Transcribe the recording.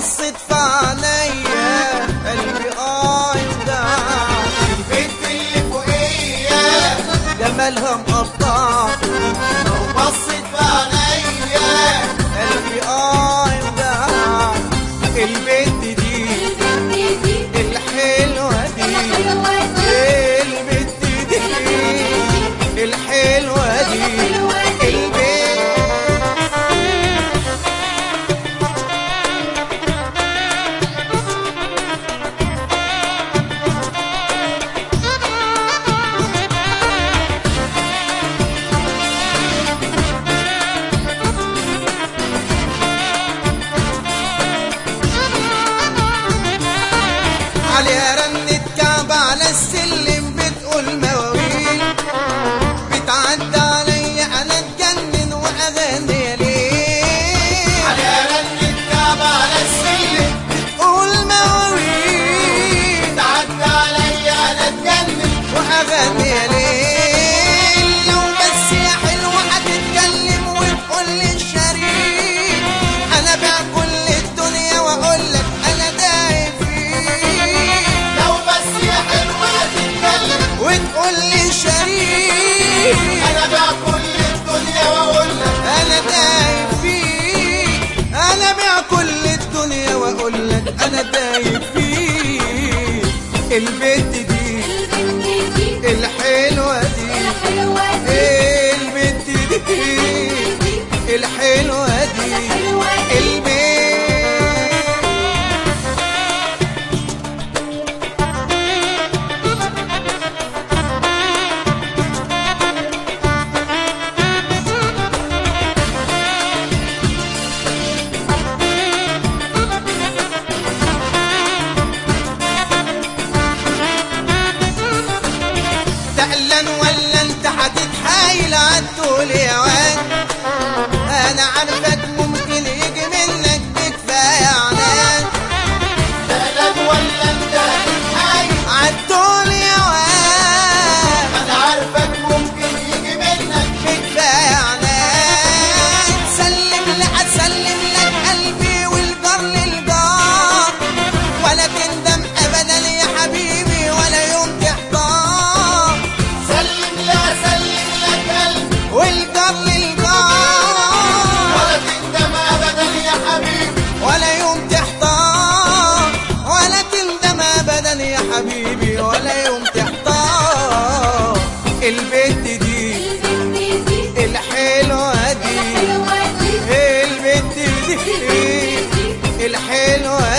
بصت في عينيا قلبي اه يوجع البنت اللي فوقيا جمالها مقطع لو بصت في عينيا قلبي اه يوجع البنت دي الحلوة دي البنت دي الحلوة دي البنت عليها رنة كعب على السلم بتقول مواويل بتعدى عليا انا اتجنن واغني ليه على رن الكعب على السلم قول مواويل تعدى عليا انا اتجنن واغني ليه لو بس يا حلوة هتتكلم وتقول لي الشريك انا بيع كل الدنيا واقول لك انا داعي فيك لو بس يا حلوة تتكلم وتقول لي شريك انا بيع كل الدنيا واقول لك انا دايب فيك انا بيع كل الدنيا واقول لك انا دايب فيك البنت دي الحلوه دي البنت دي الحلوه دي البنت تقلن ولا انت هتتحايل عالطول يا واد انا عارفك ممكن يجي منك بكفايه عناد تقلب ولا انت هتتحايل عالطول يا واد انا عارفك ممكن يجي منك بكفايه عناد سلم لي اسلم لك قلبي والجار للجار ولا تندم ابدا يا حبيبي ولا يوم تحتار سلم لا سلم لك قلبي والجار للجار ولا تندم ابدا يا حبيبي ولا يوم تحتار ولا تندم ابدا يا حبيبي ولا يوم تحتار البنت دي الحلوه دي البنت دي الحلوه